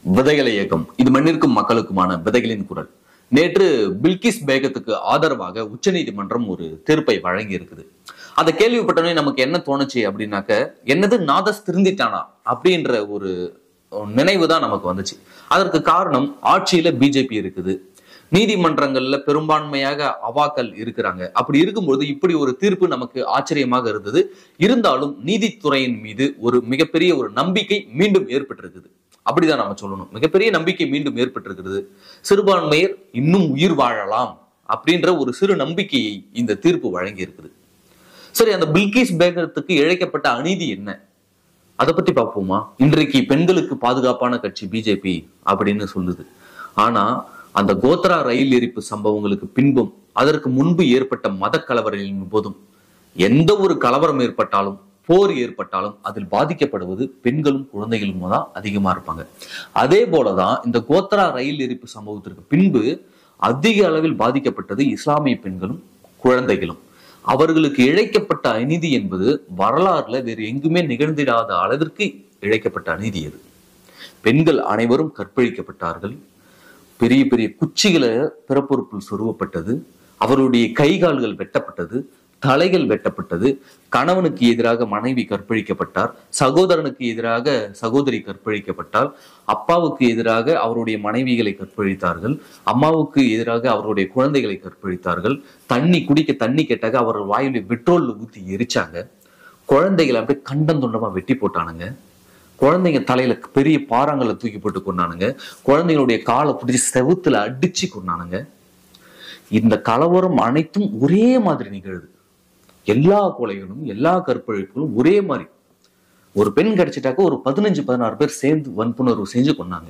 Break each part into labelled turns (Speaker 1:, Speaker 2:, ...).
Speaker 1: விதைகளை இயக்கம் இது மண்ணிற்கும் மக்களுக்குமான விதைகளின் குரல் நேற்று பில்கிஸ் பேகத்துக்கு ஆதரவாக உச்சநீதிமன்றம் ஒரு தீர்ப்பை வழங்கி இருக்குது அதை கேள்விப்பட்டோன்னே நமக்கு என்ன தோணுச்சு அப்படின்னாக்க என்னது நாதஸ் திருந்திட்டானா அப்படின்ற ஒரு நினைவு தான் நமக்கு வந்துச்சு அதற்கு காரணம் ஆட்சியில பிஜேபி இருக்குது நீதிமன்றங்கள்ல பெரும்பான்மையாக அவாக்கள் இருக்கிறாங்க அப்படி இருக்கும்போது இப்படி ஒரு தீர்ப்பு நமக்கு ஆச்சரியமாக இருந்தது இருந்தாலும் நீதித்துறையின் மீது ஒரு மிகப்பெரிய ஒரு நம்பிக்கை மீண்டும் ஏற்பட்டிருக்குது அப்படிதான் நம்ம சொல்லணும் மிகப்பெரிய நம்பிக்கை மீண்டும் ஏற்பட்டிருக்கிறது சிறுபான்மையர் இன்னும் உயிர் வாழலாம் அப்படின்ற ஒரு சிறு நம்பிக்கையை இந்த தீர்ப்பு வழங்கி இருக்குது சரி அந்த பில்கிஸ் பேகத்துக்கு இழைக்கப்பட்ட அநீதி என்ன அதை பத்தி பார்ப்போமா இன்றைக்கு பெண்களுக்கு பாதுகாப்பான கட்சி பிஜேபி அப்படின்னு சொல்லுது ஆனா அந்த கோத்ரா ரயில் எரிப்பு சம்பவங்களுக்கு பின்பும் அதற்கு முன்பு ஏற்பட்ட மத கலவரங்களின் போதும் எந்த ஒரு கலவரம் ஏற்பட்டாலும் போர் ஏற்பட்டாலும் அதில் பாதிக்கப்படுவது பெண்களும் குழந்தைகளும் தான் அதிகமா இருப்பாங்க அதே போலதான் இந்த கோத்ரா ரயில் எரிப்பு சம்பவத்திற்கு பின்பு அதிக அளவில் பாதிக்கப்பட்டது இஸ்லாமிய பெண்களும் குழந்தைகளும் அவர்களுக்கு இழைக்கப்பட்ட அநீதி என்பது வரலாறுல வேறு எங்குமே நிகழ்ந்திடாத அளவிற்கு இழைக்கப்பட்ட அநீதி அது பெண்கள் அனைவரும் கற்பழிக்கப்பட்டார்கள் பெரிய பெரிய குச்சிகளை பிறப்புறுப்பில் சொருவப்பட்டது அவருடைய கை கால்கள் வெட்டப்பட்டது தலைகள் வெட்டப்பட்டது கணவனுக்கு எதிராக மனைவி கற்பழிக்கப்பட்டார் சகோதரனுக்கு எதிராக சகோதரி கற்பழிக்கப்பட்டார் அப்பாவுக்கு எதிராக அவருடைய மனைவிகளை கற்பழித்தார்கள் அம்மாவுக்கு எதிராக அவருடைய குழந்தைகளை கற்பழித்தார்கள் தண்ணி குடிக்க தண்ணி கேட்டாக அவர்கள் வாயில பெட்ரோல் ஊத்தி எரிச்சாங்க குழந்தைகளை அப்படியே கண்டம் துண்டமா வெட்டி போட்டானுங்க குழந்தைங்க தலையில பெரிய பாறாங்களை தூக்கி போட்டு கொண்டானுங்க குழந்தைங்களுடைய காலை பிடிச்சி செவுத்துல அடிச்சு கொண்டானுங்க இந்த கலவரம் அனைத்தும் ஒரே மாதிரி நிகழுது எல்லா கொலைகளும் எல்லா கற்பழிப்புகளும் ஒரே மாதிரி ஒரு பெண் கிடைச்சிட்டாக்க ஒரு பதினஞ்சு பதினாறு பேர் சேர்ந்து வன்புணர்வு செஞ்சு கொண்டாங்க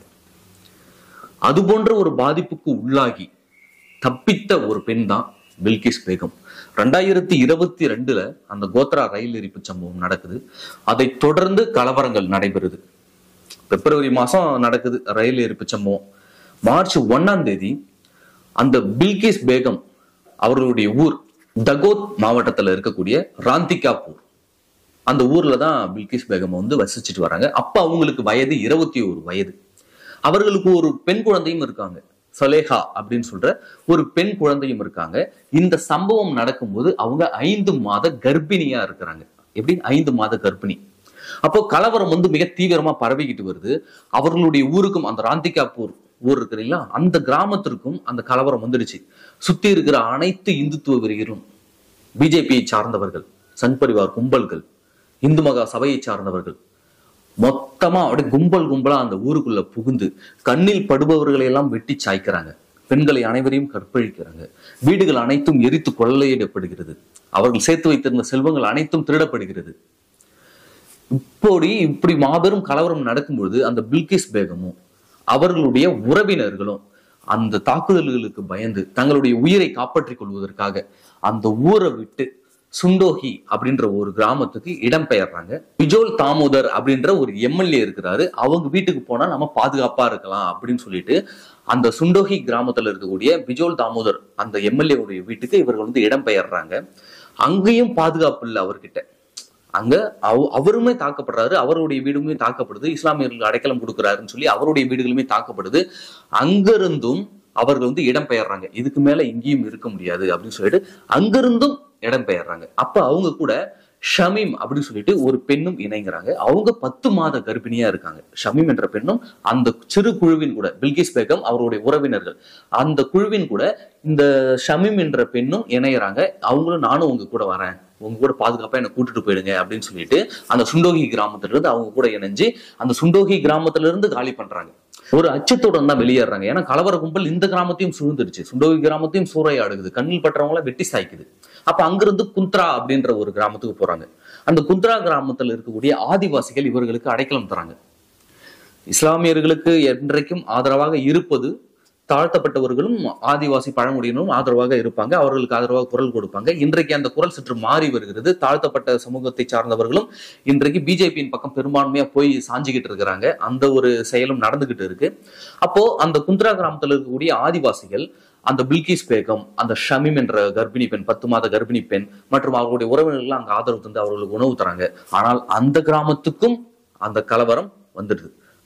Speaker 1: அது போன்ற ஒரு பாதிப்புக்கு உள்ளாகி தப்பித்த ஒரு பெண் தான் பில்கிஸ் பேகம் ரெண்டாயிரத்தி இருபத்தி ரெண்டுல அந்த கோத்ரா ரயில் எரிப்பு சம்பவம் நடக்குது அதை தொடர்ந்து கலவரங்கள் நடைபெறுது பிப்ரவரி மாசம் நடக்குது ரயில் எரிப்பு சம்பவம் மார்ச் ஒன்னாம் தேதி அந்த பில்கிஸ் பேகம் அவர்களுடைய ஊர் தகோத் மாவட்டத்துல இருக்கக்கூடிய ராந்திகாப்பூர் அந்த ஊர்ல தான் பில்கிஸ் பேகம் வந்து வசிச்சுட்டு வராங்க அப்ப அவங்களுக்கு வயது இருபத்தி ஒரு வயது அவர்களுக்கு ஒரு பெண் குழந்தையும் இருக்காங்க சலேஹா அப்படின்னு சொல்ற ஒரு பெண் குழந்தையும் இருக்காங்க இந்த சம்பவம் நடக்கும்போது அவங்க ஐந்து மாத கர்ப்பிணியா இருக்கிறாங்க எப்படி ஐந்து மாத கர்ப்பிணி அப்போ கலவரம் வந்து மிக தீவிரமா பரவிக்கிட்டு வருது அவர்களுடைய ஊருக்கும் அந்த ராந்திகாப்பூர் ஊர் இருக்கு இல்லைங்களா அந்த கிராமத்திற்கும் அந்த கலவரம் வந்துடுச்சு சுத்தி இருக்கிற அனைத்து இந்துத்துவ வெறியரும் பிஜேபியை சார்ந்தவர்கள் சங் பரிவார் கும்பல்கள் இந்து மகா சபையை சார்ந்தவர்கள் மொத்தமா அப்படியே கும்பல் கும்பலா அந்த ஊருக்குள்ள புகுந்து கண்ணில் படுபவர்களை எல்லாம் வெட்டி சாய்க்கிறாங்க பெண்களை அனைவரையும் கற்பழிக்கிறாங்க வீடுகள் அனைத்தும் எரித்து கொள்ளையிடப்படுகிறது அவர்கள் சேர்த்து வைத்திருந்த செல்வங்கள் அனைத்தும் திருடப்படுகிறது இப்படி இப்படி மாபெரும் கலவரம் நடக்கும்பொழுது அந்த பில்கிஸ் பேகமும் அவர்களுடைய உறவினர்களும் அந்த தாக்குதல்களுக்கு பயந்து தங்களுடைய உயிரை காப்பாற்றிக் கொள்வதற்காக அந்த ஊரை விட்டு சுண்டோகி அப்படின்ற ஒரு கிராமத்துக்கு இடம்பெயர்றாங்க பிஜோல் தாமோதர் அப்படின்ற ஒரு எம்எல்ஏ இருக்கிறாரு அவங்க வீட்டுக்கு போனா நம்ம பாதுகாப்பா இருக்கலாம் அப்படின்னு சொல்லிட்டு அந்த சுண்டோகி கிராமத்துல இருக்கக்கூடிய பிஜோல் தாமோதர் அந்த எம்எல்ஏ உடைய வீட்டுக்கு இவர்கள் வந்து இடம்பெயர்றாங்க அங்கேயும் பாதுகாப்பு இல்லை அவர்கிட்ட அங்க அவ- அவருமே தாக்கப்படுறாரு அவருடைய வீடுமே தாக்கப்படுது இஸ்லாமியர்களுக்கு அடைக்கலம் கொடுக்குறாருன்னு சொல்லி அவருடைய வீடுகளுமே தாக்கப்படுது அங்கிருந்தும் அவர்கள் வந்து இடம் பெயர்றாங்க இதுக்கு மேல எங்கேயும் இருக்க முடியாது அப்படின்னு சொல்லிட்டு அங்கிருந்தும் இடம் பெயர்றாங்க அப்ப அவங்க கூட ஷமீம் அப்படின்னு சொல்லிட்டு ஒரு பெண்ணும் இணைங்கிறாங்க அவங்க பத்து மாத கர்ப்பிணியா இருக்காங்க ஷமீம் என்ற பெண்ணும் அந்த சிறு குழுவின் கூட பில்கிஸ் பேகம் அவருடைய உறவினர்கள் அந்த குழுவின் கூட இந்த ஷமீம் என்ற பெண்ணும் இணையறாங்க அவங்களும் நானும் உங்க கூட வரேன் உங்க கூட பாதுகாப்பா என்னை கூட்டிட்டு போயிடுங்க அப்படின்னு சொல்லிட்டு அந்த சுண்டோகி கிராமத்துல இருந்து அவங்க கூட இணைஞ்சு அந்த சுண்டோகி கிராமத்துல இருந்து காலி பண்றாங்க ஒரு அச்சத்துடன் தான் வெளியேறாங்க ஏன்னா கலவர கும்பல் இந்த கிராமத்தையும் சூழ்ந்துருச்சு சுண்டோகி கிராமத்தையும் சூறையாடுது கண்ணில் பற்றவங்கள வெட்டி சாய்க்குது அப்ப அங்கிருந்து குந்த்ரா அப்படின்ற ஒரு கிராமத்துக்கு போறாங்க அந்த குந்த்ரா கிராமத்துல இருக்கக்கூடிய ஆதிவாசிகள் இவர்களுக்கு அடைக்கலம் தராங்க இஸ்லாமியர்களுக்கு என்றைக்கும் ஆதரவாக இருப்பது தாழ்த்தப்பட்டவர்களும் ஆதிவாசி பழங்குடியினரும் ஆதரவாக இருப்பாங்க அவர்களுக்கு ஆதரவாக குரல் கொடுப்பாங்க இன்றைக்கு அந்த குரல் சற்று மாறி வருகிறது தாழ்த்தப்பட்ட சமூகத்தை சார்ந்தவர்களும் இன்றைக்கு பிஜேபியின் பக்கம் பெரும்பான்மையா போய் சாஞ்சிக்கிட்டு இருக்கிறாங்க அந்த ஒரு செயலும் நடந்துகிட்டு இருக்கு அப்போ அந்த குந்த்ரா கிராமத்தில் இருக்கக்கூடிய ஆதிவாசிகள் அந்த பில்கிஸ் பேகம் அந்த ஷமீம் என்ற கர்ப்பிணி பெண் பத்து மாத கர்ப்பிணி பெண் மற்றும் அவர்களுடைய உறவினர்கள் அங்க ஆதரவு தந்து அவர்களுக்கு உணவு தராங்க ஆனால் அந்த கிராமத்துக்கும் அந்த கலவரம் வந்துடுது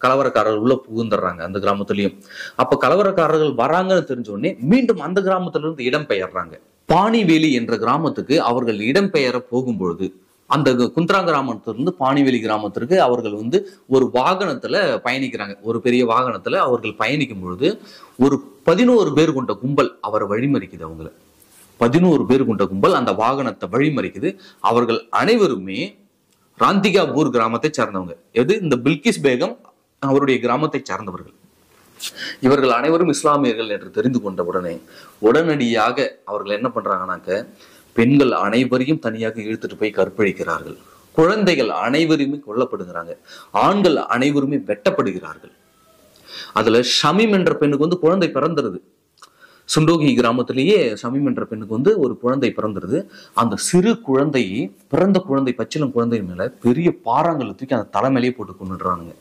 Speaker 1: கலவரக்காரர்கள் உள்ள புகுந்துடுறாங்க அந்த கிராமத்துலயும் அப்ப கலவரக்காரர்கள் வராங்கன்னு தெரிஞ்ச உடனே மீண்டும் அந்த கிராமத்துல இருந்து இடம் பெயர்றாங்க பாணிவேலி என்ற கிராமத்துக்கு அவர்கள் இடம்பெயர போகும்பொழுது அந்த குந்த்ரா கிராமத்திலிருந்து பாணிவேலி கிராமத்திற்கு அவர்கள் வந்து ஒரு வாகனத்துல பயணிக்கிறாங்க ஒரு பெரிய வாகனத்துல அவர்கள் பயணிக்கும் பொழுது ஒரு பதினோரு பேர் கொண்ட கும்பல் அவரை வழிமறிக்குது அவங்கள பதினோரு பேர் கொண்ட கும்பல் அந்த வாகனத்தை வழிமறிக்குது அவர்கள் அனைவருமே ராந்திகாபூர் கிராமத்தை சார்ந்தவங்க எது இந்த பில்கிஸ் பேகம் அவருடைய கிராமத்தை சார்ந்தவர்கள் இவர்கள் அனைவரும் இஸ்லாமியர்கள் என்று தெரிந்து கொண்ட உடனே உடனடியாக அவர்கள் என்ன பண்றாங்கன்னாக்க பெண்கள் அனைவரையும் தனியாக இழுத்துட்டு போய் கற்பழிக்கிறார்கள் குழந்தைகள் அனைவருமே கொல்லப்படுகிறாங்க ஆண்கள் அனைவருமே வெட்டப்படுகிறார்கள் அதுல ஷமீம் என்ற பெண்ணுக்கு வந்து குழந்தை பிறந்துருது சுண்டோகி கிராமத்திலேயே ஷமீம் என்ற பெண்ணுக்கு வந்து ஒரு குழந்தை பிறந்துருது அந்த சிறு குழந்தை பிறந்த குழந்தை பச்சிலம் குழந்தை மேல பெரிய பாறாங்கல்ல தூக்கி அந்த தலைமையிலேயே போட்டு கொண்டுடுறானுங்க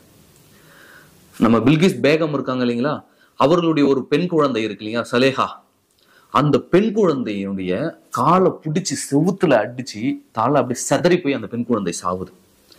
Speaker 1: நம்ம பில்கிஸ் பேகம் இருக்காங்க இல்லைங்களா அவர்களுடைய ஒரு பெண் குழந்தை இருக்கு இல்லையா சலேஹா அந்த பெண் குழந்தையுடைய காலை பிடிச்சி செவுத்துல அடிச்சு தலை அப்படியே செதறி போய் அந்த பெண் குழந்தை சாவுது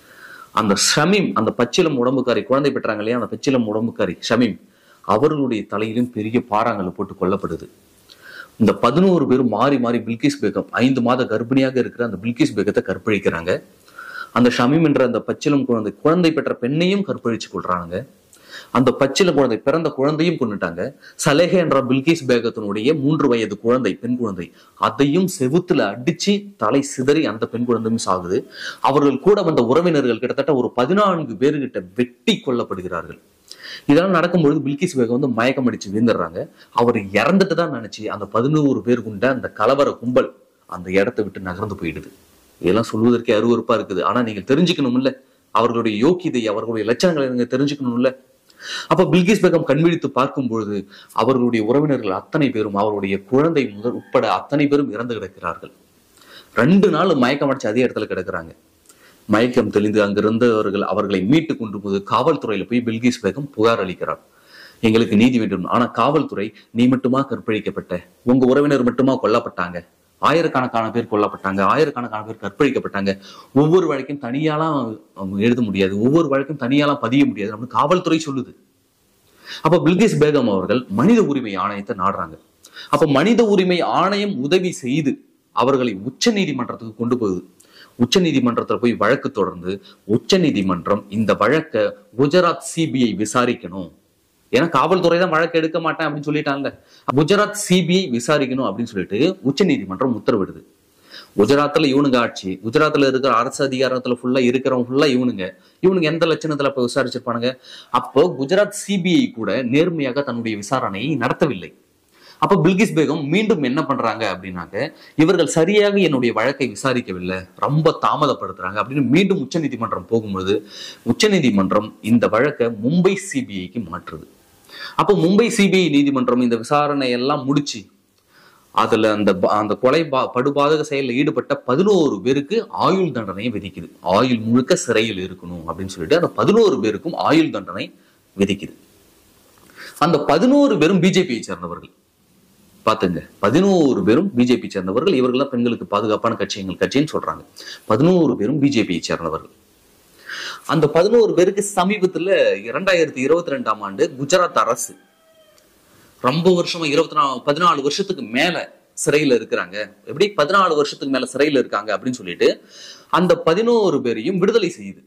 Speaker 1: அந்த ஷமீம் அந்த பச்சிலம் உடம்புக்காரி குழந்தை பெற்றாங்க இல்லையா அந்த பச்சிலம் உடம்புக்காரி ஷமீம் அவர்களுடைய தலையிலும் பெரிய பாறாங்கல்ல போட்டு கொல்லப்படுது இந்த பதினோரு பேரும் மாறி மாறி பில்கிஸ் பேகம் ஐந்து மாத கர்ப்பிணியாக இருக்கிற அந்த பில்கிஸ் பேகத்தை கற்பழிக்கிறாங்க அந்த ஷமீம் என்ற அந்த பச்சிலம் குழந்தை குழந்தை பெற்ற பெண்ணையும் கற்பழிச்சு கொள்றாங்க அந்த பச்சில குழந்தை பிறந்த குழந்தையும் கொண்டுட்டாங்க சலேஹே என்ற பில்கிஸ் பேகத்தினுடைய மூன்று வயது குழந்தை பெண் குழந்தை அதையும் செவுத்துல அடிச்சு தலை சிதறி அந்த பெண் குழந்தையும் சாகுது அவர்கள் கூட வந்த உறவினர்கள் கிட்டத்தட்ட ஒரு பதினான்கு பேர்கிட்ட வெட்டி கொல்லப்படுகிறார்கள் இதெல்லாம் நடக்கும்பொழுது பில்கிஸ் பேகம் வந்து மயக்கம் அடிச்சு வீந்துடுறாங்க அவர் இறந்துட்டு தான் நினைச்சு அந்த பதினோரு பேர் கொண்ட அந்த கலவர கும்பல் அந்த இடத்தை விட்டு நகர்ந்து போயிடுது இதெல்லாம் சொல்வதற்கே அருவருப்பா இருக்குது ஆனா நீங்க தெரிஞ்சுக்கணும்ல அவர்களுடைய யோக்கியதை அவர்களுடைய லட்சணங்களை நீங்க தெரிஞ்சுக்கணும்ல அப்ப பில்கிஸ் பேகம் கண்விழித்து பார்க்கும் பொழுது அவர்களுடைய உறவினர்கள் அத்தனை பேரும் அவருடைய குழந்தை முதல் உட்பட அத்தனை பேரும் இறந்து கிடக்கிறார்கள் ரெண்டு நாள் மயக்கம் அடிச்சு அதே இடத்துல கிடக்குறாங்க மயக்கம் தெளிந்து அங்கிருந்தவர்கள் அவர்களை மீட்டு கொண்டு போது காவல்துறையில போய் பில்கிஸ் பேகம் புகார் அளிக்கிறார் எங்களுக்கு நீதி வேண்டும் ஆனா காவல்துறை நீ மட்டுமா கற்பழிக்கப்பட்ட உங்க உறவினர் மட்டுமா கொல்லப்பட்டாங்க ஆயிரக்கணக்கான பேர் கொல்லப்பட்டாங்க ஆயிரக்கணக்கான பேர் கற்பழிக்கப்பட்டாங்க ஒவ்வொரு வழக்கையும் தனியாலாம் அவங்க எழுத முடியாது ஒவ்வொரு வழக்கையும் தனியாலாம் பதிய முடியாது அப்படின்னு காவல்துறை சொல்லுது அப்ப பில்கிஸ் பேகம் அவர்கள் மனித உரிமை ஆணையத்தை நாடுறாங்க அப்ப மனித உரிமை ஆணையம் உதவி செய்து அவர்களை உச்ச நீதிமன்றத்துக்கு கொண்டு போகுது உச்ச நீதிமன்றத்துல போய் வழக்கு தொடர்ந்து உச்ச நீதிமன்றம் இந்த வழக்கை குஜராத் சிபிஐ விசாரிக்கணும் ஏன்னா காவல்துறை தான் வழக்கு எடுக்க மாட்டேன் அப்படின்னு சொல்லிட்டாங்கல்ல குஜராத் சிபிஐ விசாரிக்கணும் அப்படின்னு சொல்லிட்டு உச்ச நீதிமன்றம் உத்தரவிடுது குஜராத்ல இவனுங்க ஆட்சி குஜராத்ல இருக்கிற அரசு அதிகாரத்துல ஃபுல்லா இருக்கிறவங்க ஃபுல்லா இவனுங்க இவனுங்க எந்த லட்சணத்துல அப்ப விசாரிச்சிருப்பானுங்க அப்போ குஜராத் சிபிஐ கூட நேர்மையாக தன்னுடைய விசாரணையை நடத்தவில்லை அப்ப பில்கிஸ் பேகம் மீண்டும் என்ன பண்றாங்க அப்படின்னாக்க இவர்கள் சரியாக என்னுடைய வழக்கை விசாரிக்கவில்லை ரொம்ப தாமதப்படுத்துறாங்க அப்படின்னு மீண்டும் உச்சநீதிமன்றம் போகும்பொழுது உச்சநீதிமன்றம் இந்த வழக்கை மும்பை சிபிஐக்கு மாற்றுது அப்போ மும்பை சிபிஐ நீதிமன்றம் இந்த விசாரணை எல்லாம் முடிச்சு அதுல அந்த ப- அந்த கொலை பா- படுபாதக செயலில் ஈடுபட்ட பதினோரு பேருக்கு ஆயுள் தண்டனையை விதிக்குது ஆயுள் முழுக்க சிறையில் இருக்கணும் அப்படின்னு சொல்லிட்டு அந்த பதினோரு பேருக்கும் ஆயுள் தண்டனை விதிக்குது அந்த பதினோரு பேரும் பிஜேபியை சேர்ந்தவர்கள் பாத்துங்க பதினோரு பேரும் பிஜேபி சேர்ந்தவர்கள் இவர்கள் பெண்களுக்கு பாதுகாப்பான கட்சி எங்கள் கட்சின்னு சொல்றாங்க பதினோரு பேரும் பிஜேபியை சேர்ந்தவர்கள் அந்த பதினோரு பேருக்கு சமீபத்துல இரண்டாயிரத்தி இருபத்தி ரெண்டாம் ஆண்டு குஜராத் அரசு ரொம்ப வருஷமா இருபத்தி நாலு பதினாலு வருஷத்துக்கு மேல சிறையில இருக்கிறாங்க எப்படி பதினாலு வருஷத்துக்கு மேல சிறையில இருக்காங்க அப்படின்னு சொல்லிட்டு அந்த பதினோரு பேரையும் விடுதலை செய்யுது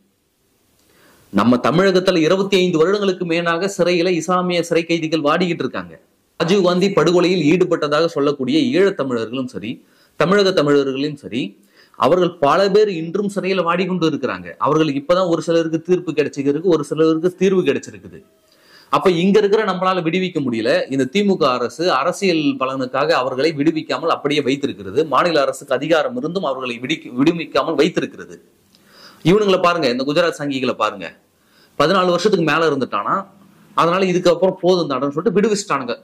Speaker 1: நம்ம தமிழகத்துல இருபத்தி ஐந்து வருடங்களுக்கு மேலாக சிறையில இஸ்லாமிய சிறை கைதிகள் வாடிக்கிட்டு இருக்காங்க ராஜீவ் காந்தி படுகொலையில் ஈடுபட்டதாக சொல்லக்கூடிய ஈழத் தமிழர்களும் சரி தமிழக தமிழர்களும் சரி அவர்கள் பல பேர் இன்றும் சிறையில வாடிக்கொண்டு இருக்கிறாங்க அவர்களுக்கு இப்பதான் ஒரு சிலருக்கு தீர்ப்பு கிடைச்சிருக்கு ஒரு சிலருக்கு தீர்வு கிடைச்சிருக்குது அப்ப இங்க இருக்கிற நம்மளால விடுவிக்க முடியல இந்த திமுக அரசு அரசியல் பலனுக்காக அவர்களை விடுவிக்காமல் அப்படியே வைத்திருக்கிறது மாநில அரசுக்கு அதிகாரம் இருந்தும் அவர்களை விடி விடுவிக்காமல் வைத்திருக்கிறது இவனுங்களை பாருங்க இந்த குஜராத் சங்கிகளை பாருங்க பதினாலு வருஷத்துக்கு மேல இருந்துட்டானா அதனால இதுக்கப்புறம் போதும் தானு சொல்லிட்டு விடுவிச்சிட்டானுங்க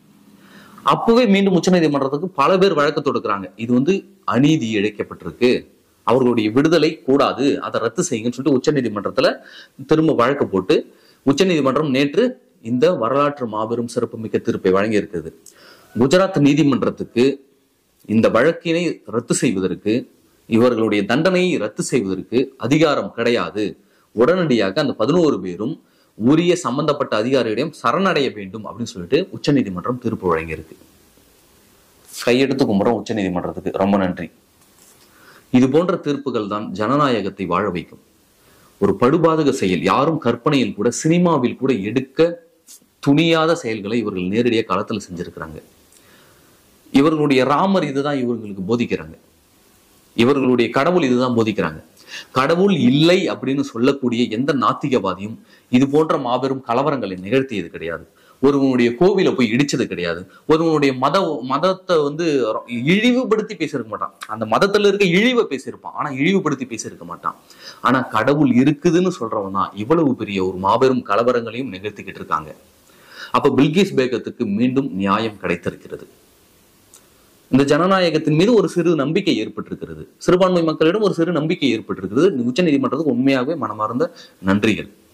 Speaker 1: அப்பவே மீண்டும் உச்சநீதிமன்றத்துக்கு பல பேர் வழக்கு தொடுக்கிறாங்க இது வந்து அநீதி இழைக்கப்பட்டிருக்கு அவர்களுடைய விடுதலை கூடாது அதை ரத்து செய்யுங்கன்னு சொல்லிட்டு உச்சநீதிமன்றத்துல திரும்ப வழக்கு போட்டு உச்சநீதிமன்றம் நேற்று இந்த வரலாற்று மாபெரும் சிறப்புமிக்க தீர்ப்பை வழங்கி இருக்குது குஜராத் நீதிமன்றத்துக்கு இந்த வழக்கினை ரத்து செய்வதற்கு இவர்களுடைய தண்டனையை ரத்து செய்வதற்கு அதிகாரம் கிடையாது உடனடியாக அந்த பதினோரு பேரும் உரிய சம்பந்தப்பட்ட அதிகாரியிடம் சரணடைய வேண்டும் அப்படின்னு சொல்லிட்டு உச்சநீதிமன்றம் தீர்ப்பு வழங்கியிருக்கு கையெடுத்து கும்பிட்றோம் உச்சநீதிமன்றத்துக்கு ரொம்ப நன்றி இது போன்ற தீர்ப்புகள் தான் ஜனநாயகத்தை வாழ வைக்கும் ஒரு படுபாதக செயல் யாரும் கற்பனையில் கூட சினிமாவில் கூட எடுக்க துணியாத செயல்களை இவர்கள் நேரடியாக களத்தில் செஞ்சிருக்கிறாங்க இவர்களுடைய ராமர் இதுதான் இவர்களுக்கு போதிக்கிறாங்க இவர்களுடைய கடவுள் இதுதான் போதிக்கிறாங்க கடவுள் இல்லை அப்படின்னு சொல்லக்கூடிய எந்த நாத்திகவாதியும் இது போன்ற மாபெரும் கலவரங்களை நிகழ்த்தியது கிடையாது ஒருவனுடைய கோவிலை போய் இடிச்சது கிடையாது ஒருவனுடைய மத மதத்தை வந்து இழிவுபடுத்தி பேசியிருக்க மாட்டான் அந்த மதத்துல இருக்க இழிவை பேசியிருப்பான் ஆனா இழிவுபடுத்தி பேசியிருக்க மாட்டான் ஆனா கடவுள் இருக்குதுன்னு சொல்றவன் தான் இவ்வளவு பெரிய ஒரு மாபெரும் கலவரங்களையும் நிகழ்த்திக்கிட்டு இருக்காங்க அப்ப பில்கிஸ் பேகத்துக்கு மீண்டும் நியாயம் கிடைத்திருக்கிறது இந்த ஜனநாயகத்தின் மீது ஒரு சிறு நம்பிக்கை ஏற்பட்டிருக்கிறது சிறுபான்மை மக்களிடம் ஒரு சிறு நம்பிக்கை ஏற்பட்டிருக்கிறது உச்ச நீதிமன்றத்துக்கு உண்மையாகவே மனமார்ந்த நன்றிகள்